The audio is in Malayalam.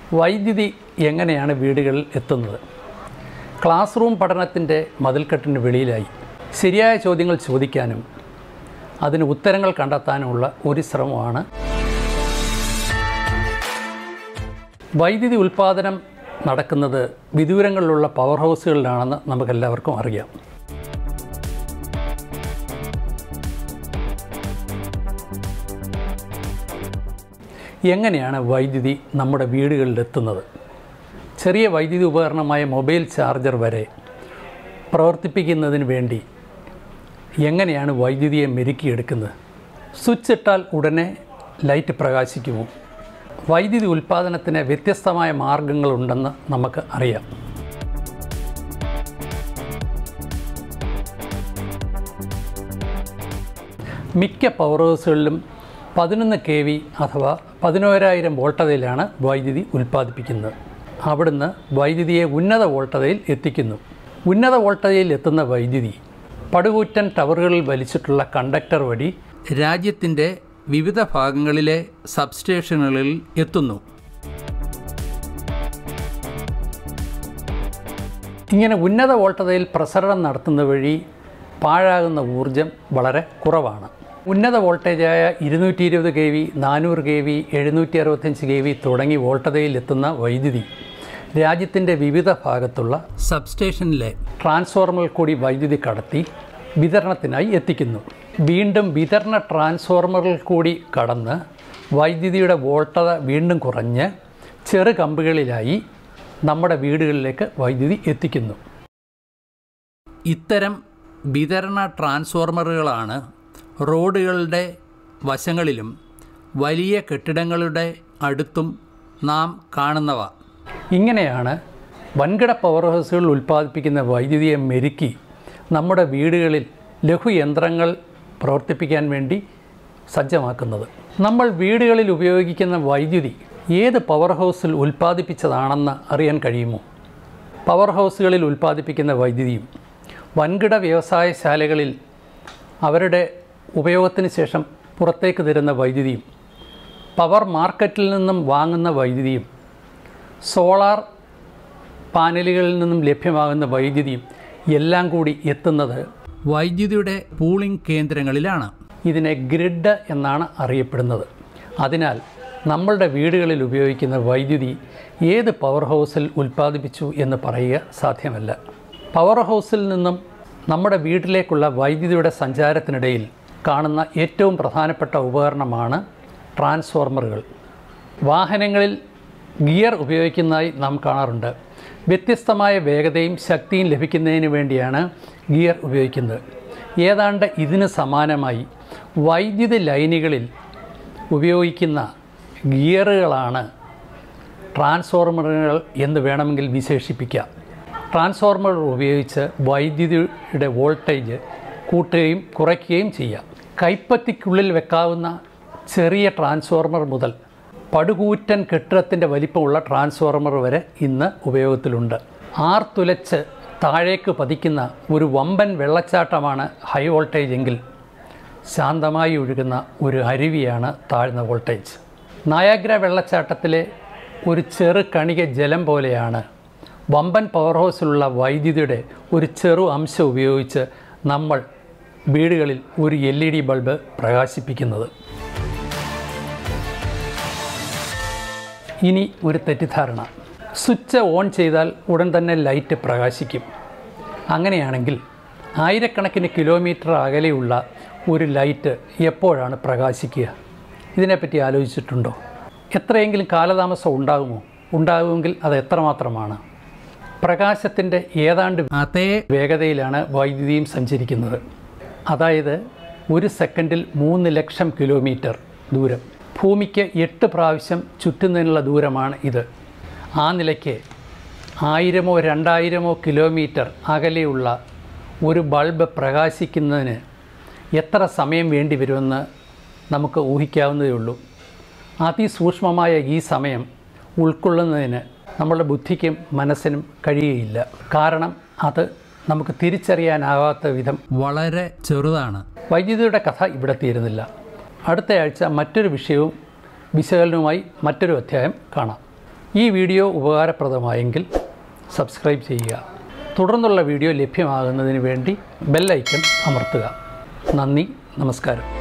വൈദ്യുതി എങ്ങനെയാണ് വീടുകളിൽ എത്തുന്നത് ക്ലാസ് റൂം പഠനത്തിൻ്റെ മതിൽക്കെട്ടിന് വെളിയിലായി ശരിയായ ചോദ്യങ്ങൾ ചോദിക്കാനും അതിന് ഉത്തരങ്ങൾ കണ്ടെത്താനുമുള്ള ഒരു ശ്രമമാണ് വൈദ്യുതി ഉൽപ്പാദനം നടക്കുന്നത് വിദൂരങ്ങളിലുള്ള പവർ ഹൗസുകളിലാണെന്ന് നമുക്കെല്ലാവർക്കും അറിയാം എങ്ങനെയാണ് വൈദ്യുതി നമ്മുടെ വീടുകളിലെത്തുന്നത് ചെറിയ വൈദ്യുതി ഉപകരണമായ മൊബൈൽ ചാർജർ വരെ പ്രവർത്തിപ്പിക്കുന്നതിന് വേണ്ടി എങ്ങനെയാണ് വൈദ്യുതിയെ മെരുക്കിയെടുക്കുന്നത് സ്വിച്ച് ഇട്ടാൽ ഉടനെ ലൈറ്റ് പ്രകാശിക്കുമോ വൈദ്യുതി ഉൽപ്പാദനത്തിന് വ്യത്യസ്തമായ മാർഗങ്ങളുണ്ടെന്ന് നമുക്ക് അറിയാം മിക്ക പവർ ഹൗസുകളിലും പതിനൊന്ന് കെ വി അഥവാ പതിനോരായിരം വോൾട്ടതയിലാണ് വൈദ്യുതി ഉൽപ്പാദിപ്പിക്കുന്നത് അവിടുന്ന് വൈദ്യുതിയെ ഉന്നത വോൾട്ടതയിൽ എത്തിക്കുന്നു ഉന്നത വോൾട്ടതയിൽ എത്തുന്ന വൈദ്യുതി പടുകൂറ്റൻ ടവറുകളിൽ വലിച്ചിട്ടുള്ള കണ്ടക്ടർ വഴി രാജ്യത്തിൻ്റെ വിവിധ ഭാഗങ്ങളിലെ സബ്സ്റ്റേഷനുകളിൽ എത്തുന്നു ഇങ്ങനെ ഉന്നത വോൾട്ടതയിൽ പ്രസരണം നടത്തുന്ന വഴി പാഴാകുന്ന ഊർജം വളരെ കുറവാണ് ഉന്നത വോൾട്ടേജായ ഇരുന്നൂറ്റി ഇരുപത് കെ വി നാനൂറ് കെ വി എഴുന്നൂറ്റി അറുപത്തഞ്ച് കെ വി തുടങ്ങി വോൾട്ടതയിൽ എത്തുന്ന വൈദ്യുതി രാജ്യത്തിൻ്റെ വിവിധ ഭാഗത്തുള്ള സബ്സ്റ്റേഷനിലെ ട്രാൻസ്ഫോർമറിൽ കൂടി വൈദ്യുതി കടത്തി വിതരണത്തിനായി എത്തിക്കുന്നു വീണ്ടും വിതരണ ട്രാൻസ്ഫോർമറിൽ കൂടി കടന്ന് വൈദ്യുതിയുടെ വോൾട്ടത വീണ്ടും കുറഞ്ഞ് ചെറു കമ്പുകളിലായി നമ്മുടെ വീടുകളിലേക്ക് വൈദ്യുതി എത്തിക്കുന്നു ഇത്തരം വിതരണ ട്രാൻസ്ഫോർമറുകളാണ് റോഡുകളുടെ വശങ്ങളിലും വലിയ കെട്ടിടങ്ങളുടെ അടുത്തും നാം കാണുന്നവ ഇങ്ങനെയാണ് വൻകിട പവർ ഹൗസുകൾ ഉൽപ്പാദിപ്പിക്കുന്ന വൈദ്യുതിയെ മെരുക്കി നമ്മുടെ വീടുകളിൽ ലഘുയന്ത്രങ്ങൾ പ്രവർത്തിപ്പിക്കാൻ വേണ്ടി സജ്ജമാക്കുന്നത് നമ്മൾ വീടുകളിൽ ഉപയോഗിക്കുന്ന വൈദ്യുതി ഏത് പവർ ഹൗസിൽ ഉൽപ്പാദിപ്പിച്ചതാണെന്ന് അറിയാൻ കഴിയുമോ പവർ ഹൗസുകളിൽ ഉൽപ്പാദിപ്പിക്കുന്ന വൈദ്യുതിയും വൻകിട വ്യവസായശാലകളിൽ അവരുടെ ഉപയോഗത്തിന് ശേഷം പുറത്തേക്ക് തരുന്ന വൈദ്യുതിയും പവർ മാർക്കറ്റിൽ നിന്നും വാങ്ങുന്ന വൈദ്യുതിയും സോളാർ പാനലുകളിൽ നിന്നും ലഭ്യമാകുന്ന വൈദ്യുതിയും എല്ലാം കൂടി എത്തുന്നത് വൈദ്യുതിയുടെ പൂളിംഗ് കേന്ദ്രങ്ങളിലാണ് ഇതിനെ ഗ്രിഡ് എന്നാണ് അറിയപ്പെടുന്നത് അതിനാൽ നമ്മളുടെ വീടുകളിൽ ഉപയോഗിക്കുന്ന വൈദ്യുതി ഏത് പവർ ഹൗസിൽ ഉൽപ്പാദിപ്പിച്ചു എന്ന് പറയുക സാധ്യമല്ല പവർ ഹൗസിൽ നിന്നും നമ്മുടെ വീട്ടിലേക്കുള്ള വൈദ്യുതിയുടെ സഞ്ചാരത്തിനിടയിൽ കാണുന്ന ഏറ്റവും പ്രധാനപ്പെട്ട ഉപകരണമാണ് ട്രാൻസ്ഫോർമറുകൾ വാഹനങ്ങളിൽ ഗിയർ ഉപയോഗിക്കുന്നതായി നാം കാണാറുണ്ട് വ്യത്യസ്തമായ വേഗതയും ശക്തിയും ലഭിക്കുന്നതിന് വേണ്ടിയാണ് ഗിയർ ഉപയോഗിക്കുന്നത് ഏതാണ്ട് ഇതിന് സമാനമായി വൈദ്യുതി ലൈനുകളിൽ ഉപയോഗിക്കുന്ന ഗിയറുകളാണ് ട്രാൻസ്ഫോർമറുകൾ എന്ന് വേണമെങ്കിൽ വിശേഷിപ്പിക്കാം ട്രാൻസ്ഫോർമർ ഉപയോഗിച്ച് വൈദ്യുതിയുടെ വോൾട്ടേജ് കൂട്ടുകയും കുറയ്ക്കുകയും ചെയ്യാം കൈപ്പത്തിക്കുള്ളിൽ വെക്കാവുന്ന ചെറിയ ട്രാൻസ്ഫോർമർ മുതൽ പടുകൂറ്റൻ കെട്ടിടത്തിൻ്റെ വലിപ്പമുള്ള ട്രാൻസ്ഫോർമർ വരെ ഇന്ന് ഉപയോഗത്തിലുണ്ട് ആർത്തുലച്ച് താഴേക്ക് പതിക്കുന്ന ഒരു വമ്പൻ വെള്ളച്ചാട്ടമാണ് ഹൈ വോൾട്ടേജ് എങ്കിൽ ശാന്തമായി ഒഴുകുന്ന ഒരു അരുവിയാണ് താഴ്ന്ന വോൾട്ടേജ് നായാഗ്ര വെള്ളച്ചാട്ടത്തിലെ ഒരു ചെറു കണിക ജലം പോലെയാണ് വമ്പൻ പവർ ഹൗസിലുള്ള വൈദ്യുതിയുടെ ഒരു ചെറു അംശം ഉപയോഗിച്ച് നമ്മൾ വീടുകളിൽ ഒരു എൽ ഇ ഡി ബൾബ് പ്രകാശിപ്പിക്കുന്നത് ഇനി ഒരു തെറ്റിദ്ധാരണ സ്വിച്ച് ഓൺ ചെയ്താൽ ഉടൻ തന്നെ ലൈറ്റ് പ്രകാശിക്കും അങ്ങനെയാണെങ്കിൽ ആയിരക്കണക്കിന് കിലോമീറ്റർ അകലെയുള്ള ഒരു ലൈറ്റ് എപ്പോഴാണ് പ്രകാശിക്കുക ഇതിനെപ്പറ്റി ആലോചിച്ചിട്ടുണ്ടോ എത്രയെങ്കിലും കാലതാമസം ഉണ്ടാകുമോ ഉണ്ടാകുമെങ്കിൽ അത് എത്രമാത്രമാണ് പ്രകാശത്തിൻ്റെ ഏതാണ്ട് അതേ വേഗതയിലാണ് വൈദ്യുതിയും സഞ്ചരിക്കുന്നത് അതായത് ഒരു സെക്കൻഡിൽ മൂന്ന് ലക്ഷം കിലോമീറ്റർ ദൂരം ഭൂമിക്ക് എട്ട് പ്രാവശ്യം ചുറ്റുന്നതിനുള്ള ദൂരമാണ് ഇത് ആ നിലയ്ക്ക് ആയിരമോ രണ്ടായിരമോ കിലോമീറ്റർ അകലെയുള്ള ഒരു ബൾബ് പ്രകാശിക്കുന്നതിന് എത്ര സമയം വേണ്ടി വരുമെന്ന് നമുക്ക് ഊഹിക്കാവുന്നതേ ഉള്ളൂ അതിസൂക്ഷ്മമായ ഈ സമയം ഉൾക്കൊള്ളുന്നതിന് നമ്മളുടെ ബുദ്ധിക്കും മനസ്സിനും കഴിയുകയില്ല കാരണം അത് നമുക്ക് തിരിച്ചറിയാനാകാത്ത വിധം വളരെ ചെറുതാണ് വൈദ്യുതിയുടെ കഥ ഇവിടെ തീരുന്നില്ല അടുത്ത ആഴ്ച മറ്റൊരു വിഷയവും വിശകലനവുമായി മറ്റൊരു അധ്യായം കാണാം ഈ വീഡിയോ ഉപകാരപ്രദമായെങ്കിൽ സബ്സ്ക്രൈബ് ചെയ്യുക തുടർന്നുള്ള വീഡിയോ ലഭ്യമാകുന്നതിന് വേണ്ടി ബെല്ലൈക്കൺ അമർത്തുക നന്ദി നമസ്കാരം